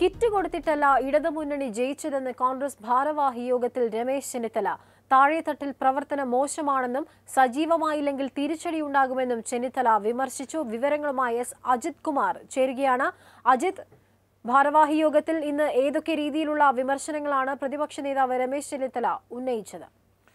Kit കൊടുത്തിട്ടല്ല ഇടതുമുന്നണി ജയിച്ചതെന്ന് കോൺഗ്രസ് ഭാരവാഹി യോഗത്തിൽ രമേശ് ചെന്നിത്തല താഴെത്തട്ടിൽ പ്രവർത്തനം മോശമാണെന്നും സജീവമായില്ലെങ്കിൽ തിരിച്ചടിയുണ്ടാകുമെന്നും ചെന്നിത്തല വിമർശിച്ചു വിവരങ്ങളുമായി എസ് അജിത് കുമാർ ചേരുകയാണ് അജിത് ഭാരവാഹി യോഗത്തിൽ ഇന്ന് ഏതൊക്കെ രീതിയിലുള്ള വിമർശനങ്ങളാണ് പ്രതിപക്ഷ നേതാവ് രമേശ് ചെന്നിത്തല ഉന്നയിച്ചത്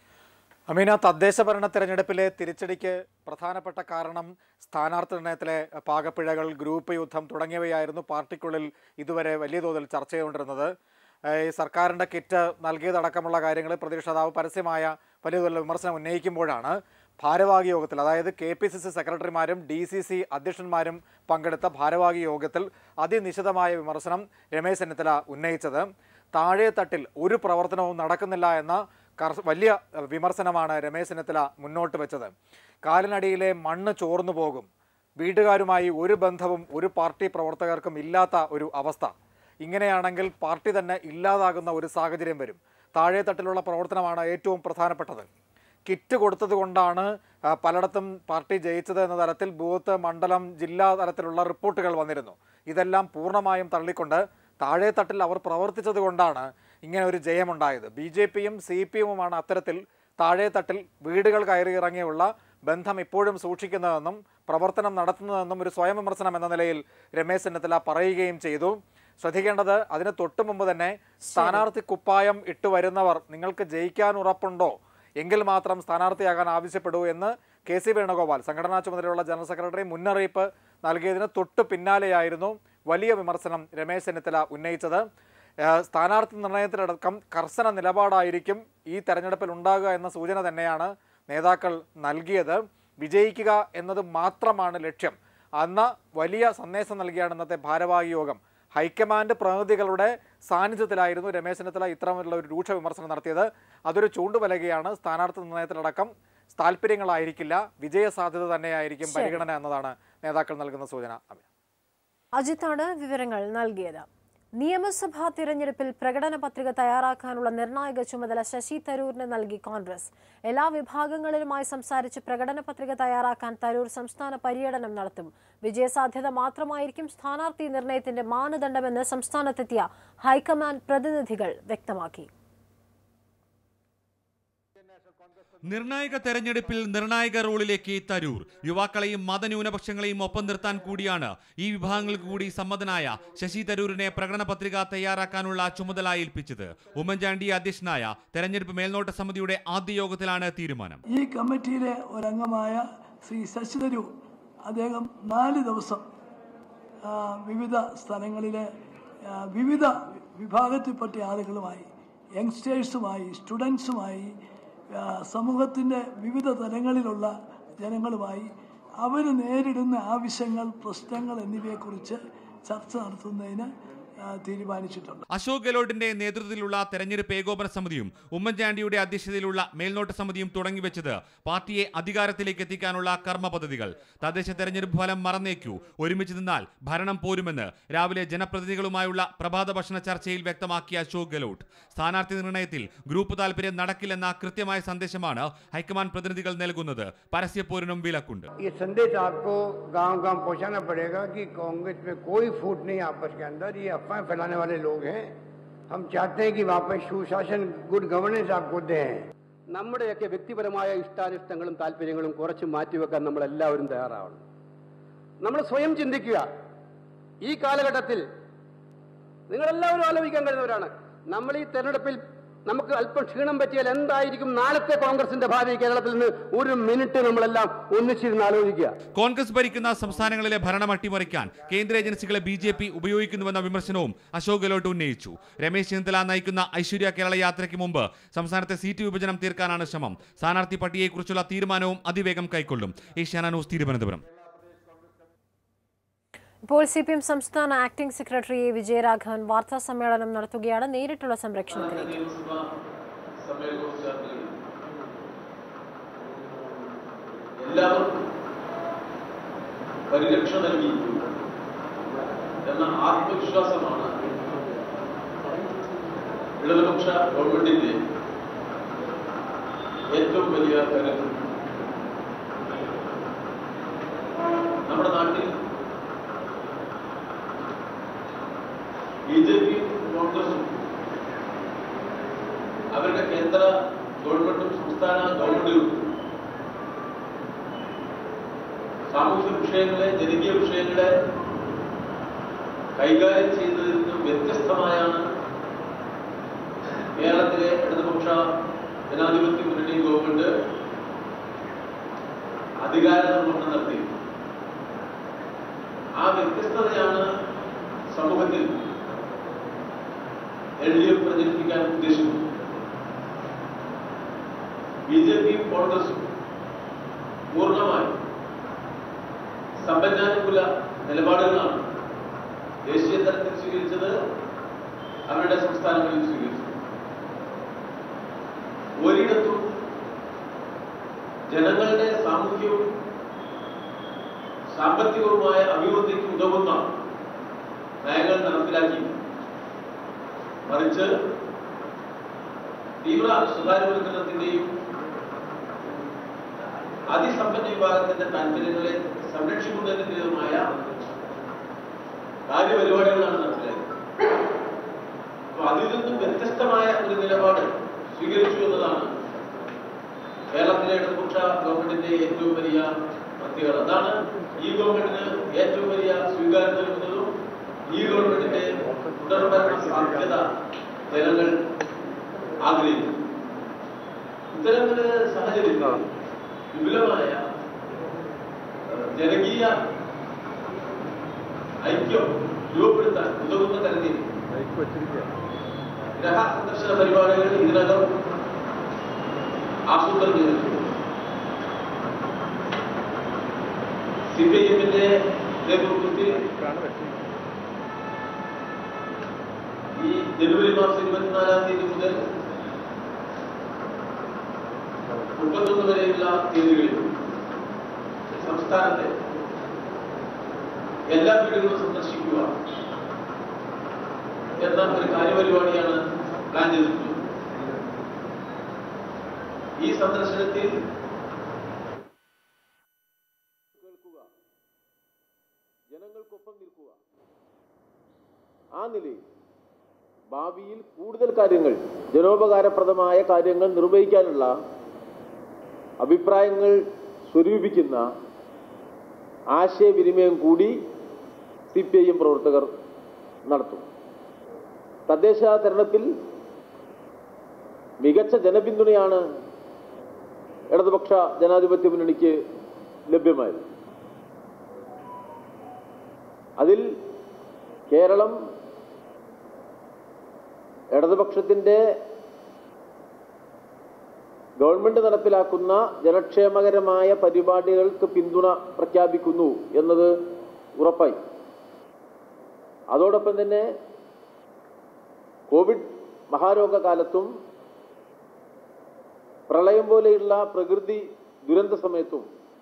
അമീന തദ്ദേശ ഭരണ തെരഞ്ഞെടുപ്പിലെ തിരിച്ചടിക്ക് പ്രധാനപ്പെട്ട കാരണം സ്ഥാനാർത്ഥി നിർണയത്തിലെ പാകപ്പിഴകൾ ഗ്രൂപ്പ് യുദ്ധം തുടങ്ങിയവയായിരുന്നു പാർട്ടിക്കുള്ളിൽ ഇതുവരെ വലിയ തോതിൽ ചർച്ച ചെയ്തുകൊണ്ടിരുന്നത് ഏഹ് ഈ സർക്കാരിൻ്റെ കിറ്റ് നൽകിയതടക്കമുള്ള കാര്യങ്ങൾ പ്രതിപക്ഷ നേതാവ് പരസ്യമായ വലിയ തോതിൽ വിമർശനം ഉന്നയിക്കുമ്പോഴാണ് ഭാരവാഹി യോഗത്തിൽ അതായത് കെ പി സി സി സെക്രട്ടറിമാരും ഡി സി സി അധ്യക്ഷന്മാരും പങ്കെടുത്ത ഭാരവാഹി യോഗത്തിൽ അതിനിശിതമായ വിമർശനം രമേശ് ചെന്നിത്തല ഉന്നയിച്ചത് താഴെ തട്ടിൽ ഒരു പ്രവർത്തനവും നടക്കുന്നില്ല എന്ന കർശ വലിയ അഹ്, വിമർശനമാണ് രമേശ് ചെന്നിത്തല മുന്നോട്ട് വെച്ചത് കാലിനടിയിലെ മണ്ണ് ചോർന്നു പോകും വീട്ടുകാരുമായി ഒരു ബന്ധവും ഒരു പാർട്ടി പ്രവർത്തകർക്കും ഇല്ലാത്ത ഒരു അവസ്ഥ ഇങ്ങനെയാണെങ്കിൽ പാർട്ടി തന്നെ ഇല്ലാതാകുന്ന ഒരു സാഹചര്യം വരും താഴെ തട്ടിലുള്ള പ്രവർത്തനമാണ് ഏറ്റവും പ്രധാനപ്പെട്ടത് കിറ്റ് കൊടുത്തത് കൊണ്ടാണ് ആ, പലയിടത്തും പാർട്ടി ജയിച്ചത് എന്ന തരത്തിൽ ബൂത്ത് മണ്ഡലം ജില്ലാ തലത്തിലുള്ള റിപ്പോർട്ടുകൾ വന്നിരുന്നു ഇതെല്ലാം പൂർണ്ണമായും തള്ളിക്കൊണ്ട് താഴെ തട്ടിൽ അവർ പ്രവർത്തിച്ചത് കൊണ്ടാണ് ഇങ്ങനെ ഒരു ജയമുണ്ടായത് ബി ജെ പിയും സി പി എമ്മുമാണ് അത്തരത്തിൽ താഴെ തട്ടിൽ വീടുകൾ കയറി ഇറങ്ങിയുള്ള ബന്ധം ഇപ്പോഴും സൂക്ഷിക്കുന്നതെന്നും പ്രവർത്തനം നടത്തുന്നതെന്നും ഒരു സ്വയം വിമർശനം എന്ന നിലയിൽ രമേശ് ചെന്നിത്തല പറയുകയും ചെയ്തു ശ്രദ്ധിക്കേണ്ടത് അതിന് തൊട്ടു മുമ്പ് തന്നെ സ്ഥാനാർത്ഥി കുപ്പായം ഇട്ട് വരുന്നവർ നിങ്ങൾക്ക് ജയിക്കാൻ ഉറപ്പുണ്ടോ എങ്കിൽ മാത്രം സ്ഥാനാർത്ഥിയാകാൻ ആവശ്യപ്പെടൂ എന്ന് കെ സി വേണുഗോപാൽ സംഘടനാ ചുമതലയുള്ള ജനറൽ സെക്രട്ടറി മുന്നറിയിപ്പ് നൽകിയതിന് തൊട്ടു പിന്നാലെയായിരുന്നു വലിയ വിമർശനം രമേശ് ചെന്നിത്തല ഉന്നയിച്ചത് ഏഹ് സ്ഥാനാർത്ഥി നിർണയത്തിലടക്കം കർശന നിലപാടായിരിക്കും ഈ തെരഞ്ഞെടുപ്പിൽ ഉണ്ടാകുക എന്ന സൂചന തന്നെയാണ് നേതാക്കൾ നൽകിയത് വിജയിക്കുക എന്നത് മാത്രമാണ് ലക്ഷ്യം അന്ന വലിയ സന്ദേശം നൽകിയാണ് ഇന്നത്തെ ഭാരവാഹി യോഗം ഹൈക്കമാൻഡ് പ്രതിനിധികളുടെ സാന്നിധ്യത്തിലായിരുന്നു രമേശ് ചെന്നിത്തല ഇത്തരമുള്ള ഒരു രൂക്ഷ വിമർശനം നടത്തിയത് അതൊരു ചൂണ്ടുവലകയാണ് സ്ഥാനാർത്ഥി നിർണയത്തിലടക്കം താല്പര്യങ്ങളായിരിക്കില്ല വിജയ സാധ്യത തന്നെയായിരിക്കും ശരി. പരിഗണന എന്നതാണ് നേതാക്കൾ നൽകുന്ന സൂചന അമീന. അജിത്താണ് വിവരങ്ങൾ നൽകിയത് നിയമസഭാ തിരഞ്ഞെടുപ്പിൽ പ്രകടന പത്രിക തയ്യാറാക്കാനുള്ള നിർണായക ചുമതല ശശി തരൂരിന് നൽകി കോൺഗ്രസ് എല്ലാ വിഭാഗങ്ങളിലുമായി സംസാരിച്ച് പ്രകടന പത്രിക തയ്യാറാക്കാൻ തരൂർ സംസ്ഥാന പര്യടനം നടത്തും വിജയസാധ്യത മാത്രമായിരിക്കും സ്ഥാനാർത്ഥി നിർണയത്തിന്റെ മാനദണ്ഡമെന്ന് സംസ്ഥാനത്തെത്തിയ ഹൈക്കമാൻഡ് പ്രതിനിധികൾ വ്യക്തമാക്കി നിർണായക തെരഞ്ഞെടുപ്പിൽ നിർണായക റോളിലേക്ക് തരൂർ യുവാക്കളെയും മതന്യൂനപക്ഷങ്ങളെയും ഒപ്പം നിർത്താൻ കൂടിയാണ് ഈ വിഭാഗങ്ങൾക്ക് കൂടി സമ്മതനായ ശശി തരൂരിനെ പ്രകടന പത്രിക തയ്യാറാക്കാനുള്ള ചുമതല ഏൽപ്പിച്ചത് ഉമ്മൻചാണ്ടി അധ്യക്ഷനായ തെരഞ്ഞെടുപ്പ് മേൽനോട്ട സമിതിയുടെ ആദ്യ യോഗത്തിലാണ് തീരുമാനം ഈ കമ്മിറ്റിയിലെ ഒരംഗമായ ശ്രീ ശശി തരൂർ അദ്ദേഹം നാല് ദിവസം ആ, വിവിധ സ്ഥലങ്ങളിലെ ആ, വിവിധ വിഭാഗത്തിൽപ്പെട്ട ആളുകളുമായി യങ്സ്റ്റേഴ്സുമായി സ്റ്റുഡൻസുമായി സമൂഹത്തിൻ്റെ വിവിധ തലങ്ങളിലുള്ള ജനങ്ങളുമായി അവർ നേരിടുന്ന ആവശ്യങ്ങൾ പ്രശ്നങ്ങൾ എന്നിവയെക്കുറിച്ച് ചർച്ച നടത്തുന്നതിന് ആ, തീരുമാനിച്ചിട്ടുണ്ട് അശോക് ഗെലോട്ടിന്റെ നേതൃത്വത്തിലുള്ള തെരഞ്ഞെടുപ്പ് ഏകോപന സമിതിയും ഉമ്മൻചാണ്ടിയുടെ അധ്യക്ഷതയിലുള്ള മേൽനോട്ട സമിതിയും തുടങ്ങിവെച്ചത് പാർട്ടിയെ അധികാരത്തിലേക്ക് എത്തിക്കാനുള്ള കർമ്മ പദ്ധതികൾ തദ്ദേശ തെരഞ്ഞെടുപ്പ് ഫലം മറന്നേക്കൂ ഒരുമിച്ച് നിന്നാൽ ഭരണം പോരുമെന്ന് രാവിലെ ജനപ്രതിനിധികളുമായുള്ള പ്രഭാത ഭക്ഷണ ചർച്ചയിൽ വ്യക്തമാക്കിയ അശോക് ഗെലോട്ട് സ്ഥാനാർത്ഥി നിർണയത്തിൽ ഗ്രൂപ്പ് താൽപര്യം നടക്കില്ലെന്ന കൃത്യമായ സന്ദേശമാണ് ഹൈക്കമാൻഡ് പ്രതിനിധികൾ നൽകുന്നത് പരസ്യപ്പോരിനും വിലക്കുണ്ട് ये संदेश आपको गांव गांव पहुंचाना पड़ेगा कि कांग्रेस में कोई फूट नहीं आपस के अंदर ये अफवाह फैलाने वाले लोग हैं हम चाहते हैं कि वहां पर सुशासन गुड गवर्नेंस आपको दें നമ്മുടെയൊക്കെ വ്യക്തിപരമായ ഇഷ്ടാനിഷ്ടങ്ങളും താല്പര്യങ്ങളും കുറച്ച് മാറ്റിവെക്കാൻ നമ്മൾ എല്ലാവരും തയ്യാറാവണം നമ്മൾ സ്വയം ചിന്തിക്കുക ഈ കാലഘട്ടത്തിൽ നിങ്ങളെല്ലാവരും ആലോചിക്കാൻ കഴിയുന്നവരാണ് നമ്മൾ ഈ തെരഞ്ഞെടുപ്പിൽ നമുക്ക് അല്പം ക്ഷീണം പറ്റിയാൽ എന്തായിരിക്കും നാളത്തെ കോൺഗ്രസിന്റെ ഭാവി കേരളത്തിൽ നിന്ന് ഒരു മിനിറ്റ് നമ്മളെല്ലാം ഒന്നിച്ചിരുന്ന് ആലോചിക്കുക കോൺഗ്രസ് ഭരിക്കുന്ന സംസ്ഥാനങ്ങളിലെ ഭരണം അട്ടിമറിക്കാൻ കേന്ദ്ര ഏജൻസികളെ ബി ജെ പി ഉപയോഗിക്കുന്നുവെന്ന വിമർശനവും അശോക് ഗെലോട്ട് ഉന്നയിച്ചു രമേശ് ചെന്നിത്തല നയിക്കുന്ന ഐശ്വര്യ കേരള യാത്രയ്ക്ക് മുമ്പ് സംസ്ഥാനത്തെ സീറ്റ് വിഭജനം തീർക്കാനാണ് ശ്രമം സ്ഥാനാർത്ഥി പട്ടികയെക്കുറിച്ചുള്ള തീരുമാനവും അതിവേഗം കൈക്കൊള്ളും ഏഷ്യാന ന്യൂസ് തിരുവനന്തപുരം ഇപ്പോൾ സി പി എം സംസ്ഥാന ആക്ടിംഗ് സെക്രട്ടറി എ വിജയരാഘവൻ വാർത്താ സമ്മേളനം നടത്തുകയാണ് നേരിട്ടുള്ള സംരക്ഷണത്തിലേക്ക് എല്ലാവർക്കും പരിരക്ഷ നൽകിയിട്ടുണ്ട് എന്ന ആത്മവിശ്വാസമാണ് ഇടതുപക്ഷ ഗവൺമെന്റിന്റെ ഏറ്റവും വലിയ കരുത്ത് നമ്മുടെ നാട്ടിൽ ബി ജെ പിയും കോൺഗ്രസും അവരുടെ കേന്ദ്ര ഗവൺമെന്റും സംസ്ഥാന ഗവൺമെന്റുകളും സാമൂഹ്യ വിഷയങ്ങളെ ജനകീയ വിഷയങ്ങളെ കൈകാര്യം ചെയ്തതിൽ നിന്നും വ്യത്യസ്തമായാണ് കേരളത്തിലെ ഇടതുപക്ഷ ജനാധിപത്യ മുന്നണി ഗവൺമെന്റ് അധികാര നിർവഹണം നടത്തി ആ വ്യത്യസ്തതയാണ് സമൂഹത്തിൽ എൽ ഡി എഫ് പ്രചരിപ്പിക്കാൻ ഉദ്ദേശിക്കുന്നത് ബി ജെ പിയും കോൺഗ്രസും പൂർണ്ണമായും സമ്പന്നാനുകൂല നിലപാടുകളാണ് ദേശീയ തലത്തിൽ സ്വീകരിച്ചത് അവരുടെ സംസ്ഥാനങ്ങളിൽ സ്വീകരിച്ചത് ഒരിടത്തും ജനങ്ങളുടെ സാമൂഹ്യവും സാമ്പത്തികവുമായ അഭിവൃദ്ധിക്ക് ഉതകുന്ന നയങ്ങൾ നടപ്പിലാക്കി മറിച്ച് തീവ്ര സ്വകാര്യവൽക്കരണത്തിന്റെയും അതിസമ്പന്ന വിഭാഗത്തിന്റെ താല്പര്യങ്ങളെ സംരക്ഷിക്കുന്നതിൻ്റെതുമായ കാര്യപരിപാടികളാണ് നടപ്പിലാക്കിയത് അപ്പൊ അതിൽ നിന്നും വ്യത്യസ്തമായ ഒരു നിലപാട് സ്വീകരിച്ചു എന്നതാണ് കേരളത്തിലെ ഇടതുപക്ഷ ഗവൺമെന്റിന്റെ ഏറ്റവും വലിയ പ്രത്യേകത അതാണ് ഈ ഗവൺമെന്റിന് ഏറ്റവും വലിയ സ്വീകാര്യം നൽകുന്നതും ഈ ഗവൺമെന്റിന്റെ തുടർഭരണ സാധ്യത ജനങ്ങൾ ആഗ്രഹിക്കുന്നു ഇത്തരമൊരു സാഹചര്യത്തിൽ വിപുലമായ ഏഹ്, ജനകീയ ഐക്യം രൂപപ്പെടുത്താൻ ഉതകുന്ന തരത്തിൽ ഗ്രഹ സന്ദർശന പരിപാടികൾ ഇതിനകം ആസൂത്രണം ചെയ്തിട്ടുണ്ട് സി പി ഐ എമ്മിന്റെ നേതൃത്വത്തിൽ ഈ ജനുവരി മാസം ഇരുപത്തിനാലാം തീയതി മുതൽ മുപ്പത്തൊന്ന് വരെയുള്ള തീയതികളിൽ സംസ്ഥാനത്തെ എല്ലാ വീടുകളും സന്ദർശിക്കുക എന്ന ഒരു കാര്യപരിപാടിയാണ് പ്ലാൻ ചെയ്തിട്ടുള്ളത് ഈ സന്ദർശനത്തിൽ കേൾക്കുക ജനങ്ങൾക്കൊപ്പം നിൽക്കുക ആ നിലയിൽ ഭാവിയിൽ കൂടുതൽ കാര്യങ്ങൾ ജനോപകാരപ്രദമായ കാര്യങ്ങൾ നിർവഹിക്കാനുള്ള അഭിപ്രായങ്ങൾ സ്വരൂപിക്കുന്ന ആശയവിനിമയം കൂടി സി പി ഐ എം പ്രവർത്തകർ നടത്തും തദ്ദേശ തെരഞ്ഞെടുപ്പിൽ മികച്ച ജനപിന്തുണയാണ് ഇടതുപക്ഷ ജനാധിപത്യ മുന്നണിക്ക് ലഭ്യമായത് അതിൽ കേരളം ഇടതുപക്ഷത്തിൻ്റെ ഗവൺമെന്റ് നടപ്പിലാക്കുന്ന ജനക്ഷേമകരമായ പരിപാടികൾക്ക് പിന്തുണ പ്രഖ്യാപിക്കുന്നു എന്നത് ഉറപ്പായി അതോടൊപ്പം തന്നെ കോവിഡ് മഹാരോഗകാലത്തും പ്രളയം പോലെയുള്ള പ്രകൃതി ദുരന്ത സമയത്തും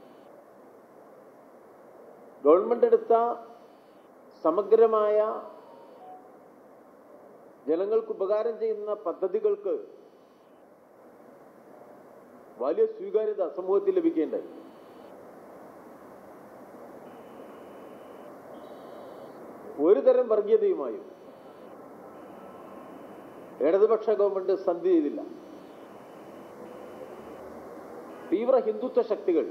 ഗവൺമെന്റ് എടുത്ത സമഗ്രമായ ജനങ്ങൾക്ക് ഉപകാരം ചെയ്യുന്ന പദ്ധതികൾക്ക് വലിയ സ്വീകാര്യത സമൂഹത്തിൽ ലഭിക്കേണ്ടായി ഒരു തരം വർഗീയതയുമായും ഇടതുപക്ഷ ഗവൺമെന്റ് സന്ധി ചെയ്തില്ല തീവ്ര ഹിന്ദുത്വ ശക്തികൾ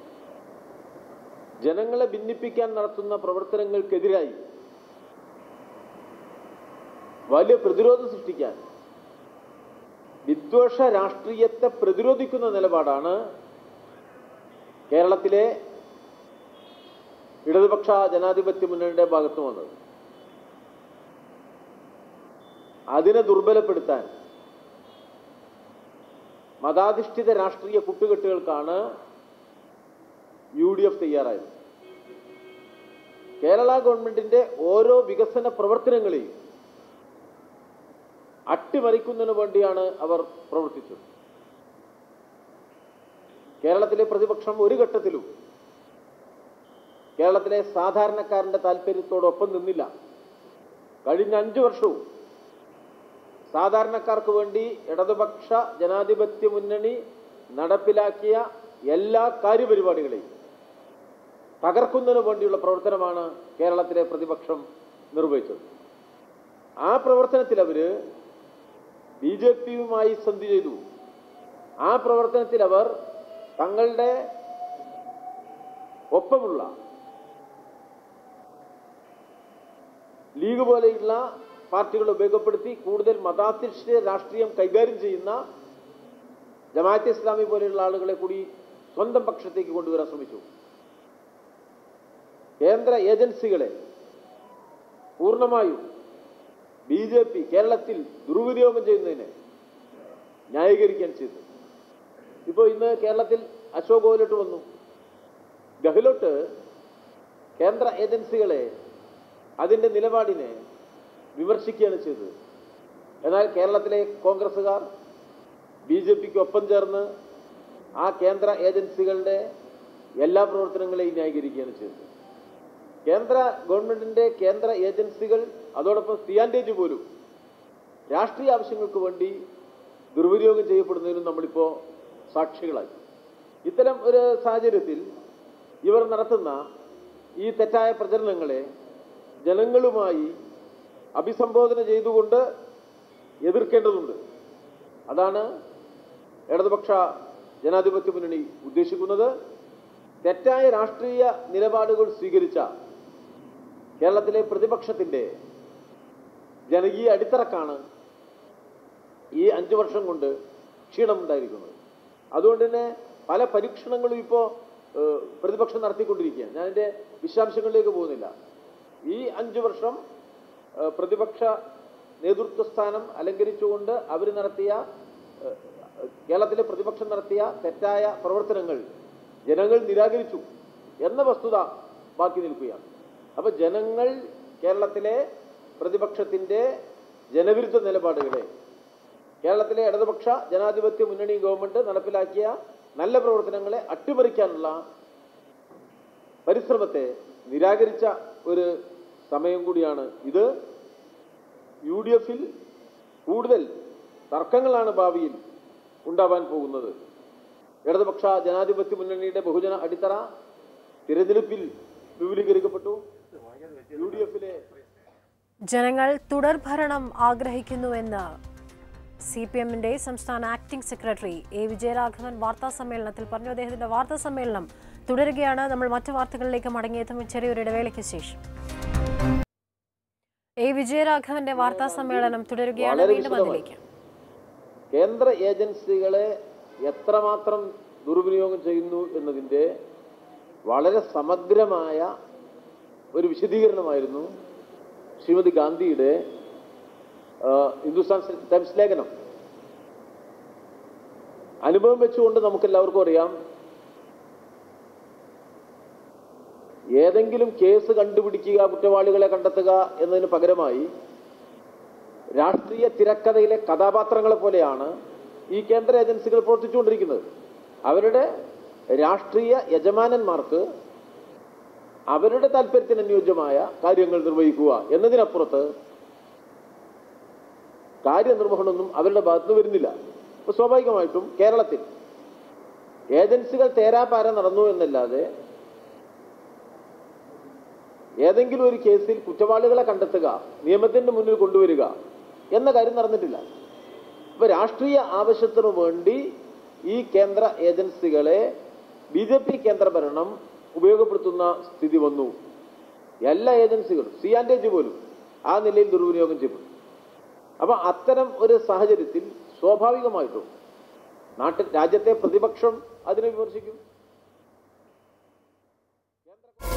ജനങ്ങളെ ഭിന്നിപ്പിക്കാൻ നടത്തുന്ന പ്രവർത്തനങ്ങൾക്കെതിരായി വലിയ പ്രതിരോധം സൃഷ്ടിക്കാൻ വിദ്വേഷ രാഷ്ട്രീയത്തെ പ്രതിരോധിക്കുന്ന നിലപാടാണ് കേരളത്തിലെ ഇടതുപക്ഷ ജനാധിപത്യ മുന്നണിയുടെ ഭാഗത്ത് വന്നത് അതിനെ ദുർബലപ്പെടുത്താൻ മതാധിഷ്ഠിത രാഷ്ട്രീയ കൂട്ടുകെട്ടുകൾക്കാണ് യു ഡി എഫ് തയ്യാറായത് കേരള ഗവൺമെന്റിന്റെ ഓരോ വികസന പ്രവർത്തനങ്ങളെയും അട്ടിമറിക്കുന്നതിന് വേണ്ടിയാണ് അവർ പ്രവർത്തിച്ചത് കേരളത്തിലെ പ്രതിപക്ഷം ഒരു ഘട്ടത്തിലും കേരളത്തിലെ സാധാരണക്കാരന്റെ താല്പര്യത്തോടൊപ്പം നിന്നില്ല കഴിഞ്ഞ അഞ്ചു വർഷവും സാധാരണക്കാർക്ക് വേണ്ടി ഇടതുപക്ഷ ജനാധിപത്യ മുന്നണി നടപ്പിലാക്കിയ എല്ലാ കാര്യപരിപാടികളെയും തകർക്കുന്നതിന് വേണ്ടിയുള്ള പ്രവർത്തനമാണ് കേരളത്തിലെ പ്രതിപക്ഷം നിർവഹിച്ചത് ആ പ്രവർത്തനത്തിൽ അവര് ബി ജെ പിയുമായി സന്ധി ചെയ്തു ആ പ്രവർത്തനത്തിൽ അവർ തങ്ങളുടെ ഒപ്പമുള്ള ലീഗ് പോലെയുള്ള പാർട്ടികളെ ഉപയോഗപ്പെടുത്തി കൂടുതൽ മതാധിഷ്ഠിത രാഷ്ട്രീയം കൈകാര്യം ചെയ്യുന്ന ജമാഅത്തെ ഇസ്ലാമി പോലെയുള്ള ആളുകളെ കൂടി സ്വന്തം പക്ഷത്തേക്ക് കൊണ്ടുവരാൻ ശ്രമിച്ചു കേന്ദ്ര ഏജൻസികളെ പൂർണ്ണമായും ബി ജെ പി കേരളത്തിൽ ദുർവിനിയോഗം ചെയ്യുന്നതിനെ ന്യായീകരിക്കാൻ ചെയ്തു ഇപ്പോൾ ഇന്ന് കേരളത്തിൽ അശോക് ഗെഹ്ലോട്ട് വന്നു ഗെഹ്ലോട്ട് കേന്ദ്ര ഏജൻസികളെ അതിൻ്റെ നിലപാടിനെ വിമർശിക്കുകയാണ് ചെയ്തത് എന്നാൽ കേരളത്തിലെ കോൺഗ്രസ്സുകാർ ബി ജെ പിക്ക് ഒപ്പം ചേർന്ന് ആ കേന്ദ്ര ഏജൻസികളുടെ എല്ലാ പ്രവർത്തനങ്ങളെയും ന്യായീകരിക്കുകയാണ് ചെയ്തത് കേന്ദ്ര ഗവൺമെന്റിന്റെ കേന്ദ്ര ഏജൻസികൾ അതോടൊപ്പം സിയാൻഡേജ് പോലും രാഷ്ട്രീയ ആവശ്യങ്ങൾക്ക് വേണ്ടി ദുർവിനിയോഗം ചെയ്യപ്പെടുന്നതിനും നമ്മളിപ്പോൾ സാക്ഷികളായി ഇത്തരം ഒരു സാഹചര്യത്തിൽ ഇവർ നടത്തുന്ന ഈ തെറ്റായ പ്രചരണങ്ങളെ ജനങ്ങളുമായി അഭിസംബോധന ചെയ്തുകൊണ്ട് എതിർക്കേണ്ടതുണ്ട് അതാണ് ഇടതുപക്ഷ ജനാധിപത്യ മുന്നണി ഉദ്ദേശിക്കുന്നത് തെറ്റായ രാഷ്ട്രീയ നിലപാടുകൾ സ്വീകരിച്ച കേരളത്തിലെ പ്രതിപക്ഷത്തിന്റെ ജനകീയ അടിത്തറക്കാണ് ഈ അഞ്ചു വർഷം കൊണ്ട് ക്ഷീണമുണ്ടായിരിക്കുന്നത് അതുകൊണ്ട് തന്നെ പല പരീക്ഷണങ്ങളും ഇപ്പോൾ പ്രതിപക്ഷം നടത്തിക്കൊണ്ടിരിക്കുകയാണ് ഞാൻ എൻ്റെ വിശദാംശങ്ങളിലേക്ക് പോകുന്നില്ല ഈ അഞ്ചു വർഷം ഏഹ്, പ്രതിപക്ഷ നേതൃത്വ സ്ഥാനം അലങ്കരിച്ചുകൊണ്ട് അവർ നടത്തിയ ഏഹ്, കേരളത്തിലെ പ്രതിപക്ഷം നടത്തിയ തെറ്റായ പ്രവർത്തനങ്ങൾ ജനങ്ങൾ നിരാകരിച്ചു എന്ന വസ്തുത ബാക്കി നിൽക്കുകയാണ് അപ്പൊ ജനങ്ങൾ കേരളത്തിലെ പ്രതിപക്ഷത്തിന്റെ ജനവിരുദ്ധ നിലപാടുകളെ കേരളത്തിലെ ഇടതുപക്ഷ ജനാധിപത്യ മുന്നണി ഗവൺമെന്റ് നടപ്പിലാക്കിയ നല്ല പ്രവർത്തനങ്ങളെ അട്ടിമറിക്കാനുള്ള പരിശ്രമത്തെ നിരാകരിച്ച ഒരു സമയം കൂടിയാണ് ഇത് യു ഡി എഫിൽ കൂടുതൽ തർക്കങ്ങളാണ് ഭാവിയിൽ ഉണ്ടാവാൻ പോകുന്നത് ഇടതുപക്ഷ ജനാധിപത്യ മുന്നണിയുടെ ബഹുജന അടിത്തറ തിരഞ്ഞെടുപ്പിൽ വിപുലീകരിക്കപ്പെട്ടു യു ഡി എഫിലെ ജനങ്ങൾ തുടർഭരണം ആഗ്രഹിക്കുന്നുവെന്ന് സി പി എമ്മിന്റെ സംസ്ഥാന ആക്ടിംഗ് സെക്രട്ടറി എ വിജയരാഘവൻ വാർത്താ സമ്മേളനത്തിൽ പറഞ്ഞു അദ്ദേഹത്തിന്റെ വാർത്താ സമ്മേളനം തുടരുകയാണ് നമ്മൾ മറ്റു വാർത്തകളിലേക്ക് മടങ്ങിയെത്തും ചെറിയൊരു ഇടവേളയ്ക്ക് ശേഷം എ വിജയരാഘവന്റെ വാർത്താ സമ്മേളനം തുടരുകയാണ് വളരെ വീണ്ടും വിശദമായി. അതിലേക്ക് കേന്ദ്ര ഏജൻസികളെ എത്രമാത്രം ദുർവിനിയോഗം ചെയ്യുന്നു എന്നതിൻ്റെ വളരെ സമഗ്രമായ ഒരു വിശദീകരണമായിരുന്നു ശ്രീമതി ഗാന്ധിയുടെ ആ, ഹിന്ദുസ്ഥാൻ ടൈംസ് ലേഖനം അനുഭവം വെച്ചുകൊണ്ട് നമുക്കെല്ലാവർക്കും അറിയാം ഏതെങ്കിലും കേസ് കണ്ടുപിടിക്കുക കുറ്റവാളികളെ കണ്ടെത്തുക എന്നതിന് പകരമായി രാഷ്ട്രീയ തിരക്കഥയിലെ കഥാപാത്രങ്ങളെ പോലെയാണ് ഈ കേന്ദ്ര ഏജൻസികൾ പ്രവർത്തിച്ചുകൊണ്ടിരിക്കുന്നത് അവരുടെ രാഷ്ട്രീയ യജമാനന്മാർക്ക് അവരുടെ താല്പര്യത്തിന് അനുയോജ്യമായ കാര്യങ്ങൾ നിർവഹിക്കുക എന്നതിനപ്പുറത്ത് കാര്യനിർവഹണമൊന്നും അവരുടെ ഭാഗത്തുനിന്ന് വരുന്നില്ല അപ്പൊ സ്വാഭാവികമായിട്ടും കേരളത്തിൽ ഏജൻസികൾ തേരാപാര നടന്നു എന്നല്ലാതെ ഏതെങ്കിലും ഒരു കേസിൽ കുറ്റവാളികളെ കണ്ടെത്തുക നിയമത്തിന്റെ മുന്നിൽ കൊണ്ടുവരിക എന്ന കാര്യം നടന്നിട്ടില്ല ഇപ്പൊ രാഷ്ട്രീയ ആവശ്യത്തിനു വേണ്ടി ഈ കേന്ദ്ര ഏജൻസികളെ ബി ജെ പി കേന്ദ്ര ഭരണം ഉപയോഗപ്പെടുത്തുന്ന സ്ഥിതി വന്നു എല്ലാ ഏജൻസികളും സി ആൻഡ് എജ് പോലും ആ നിലയിൽ ദുർവിനിയോഗം ചെയ്യപ്പെട്ടു അപ്പൊ അത്തരം ഒരു സാഹചര്യത്തിൽ സ്വാഭാവികമായിട്ടും നാട്ടിൽ രാജ്യത്തെ പ്രതിപക്ഷം അതിനെ വിമർശിക്കും